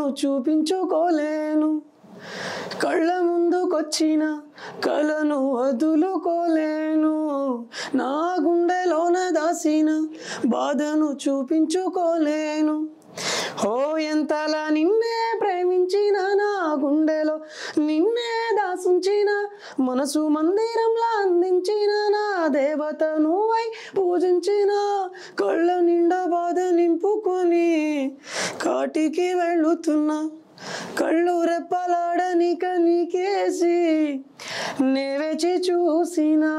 చూపించుకోలేను కళ్ళ ముందుకొచ్చిన కలను వదులుకోలేను నా గుండెలోన దాసిన బాధను చూపించుకోలేను ఓ ఎంతలా నిన్నే ప్రేమించిన నా గుండెలో నిన్నే దాసుంచిన మనసు మందిరంలా అందించిన నా దేవత నువ్వై పూజించిన కళ్ళ నిండా బాధ నింపుకొని కాటికి వెళ్ళుతున్నా కళ్ళు రెప్పలాడనిక నీకేసి నేవేచి చూసినా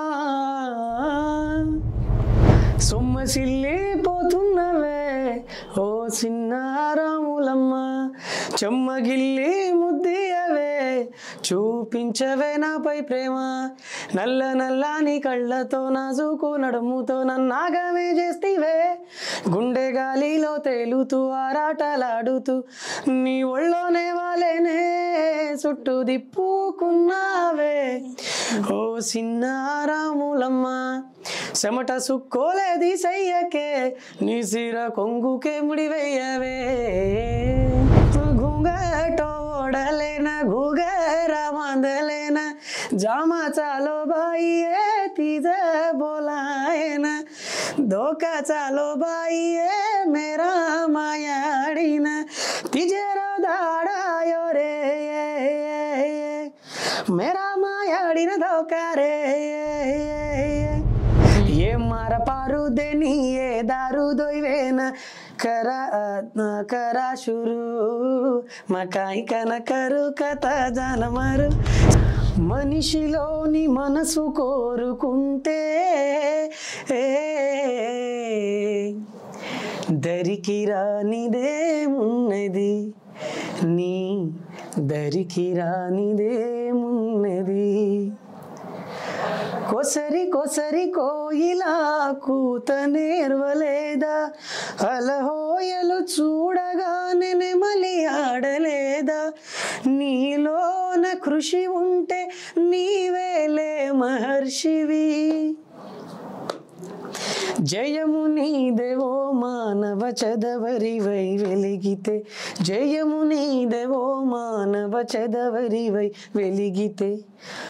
సొమ్మసిల్లిపోతున్నవే ఓ చిన్నారాములమ్మ చెమ్మగిల్లి ముద్దియవే చూపించవే నాపై ప్రేమ నల్ల నల్లాని కళ్ళతో నాజుకు నడుముతో నన్నాగమే చేస్తీవే గుండె గాలిలో తేలుతూ ఆరాటలాడుతూ నీ ఒళ్ళోనే వాలేనే చుట్టూ దిప్పుకున్నావే ఓ చిన్నారాములమ్మ చెమట సుక్కోలేది సయ్యకే నీ సిర కొంగుకే ముడివెయ్యవే घूंघट ओढ़लेना घुघरा बांधलेना जामा चालो बाई ए तिजे बोलायना धोका चालो बाई ए मेरा मायाडीना तिजेरा दाडायो रे मेरा मायाडीन धोका रे ఏ మారపారు దేని ఏ దారు దొయ్వేన కరా కరా షురు మకాయి కనకరు కథ జానమరు మనిషిలోని మనసు కోరుకుంటే ఏ, దరికి రానిదేమున్నది నీ దరికి రానిదేమున్నది కొసరి కొసరి కోయిలా కూత నేర్వలేదా అలహోయలు చూడగానే నెమలి ఆడలేదా నీలోన కృషి ఉంటే నీవేలే మహర్షివి జయము నీదేవో మానవ చదవరివై వెలిగితే జయము నీదేవో మానవ చదవరివై వెలిగితే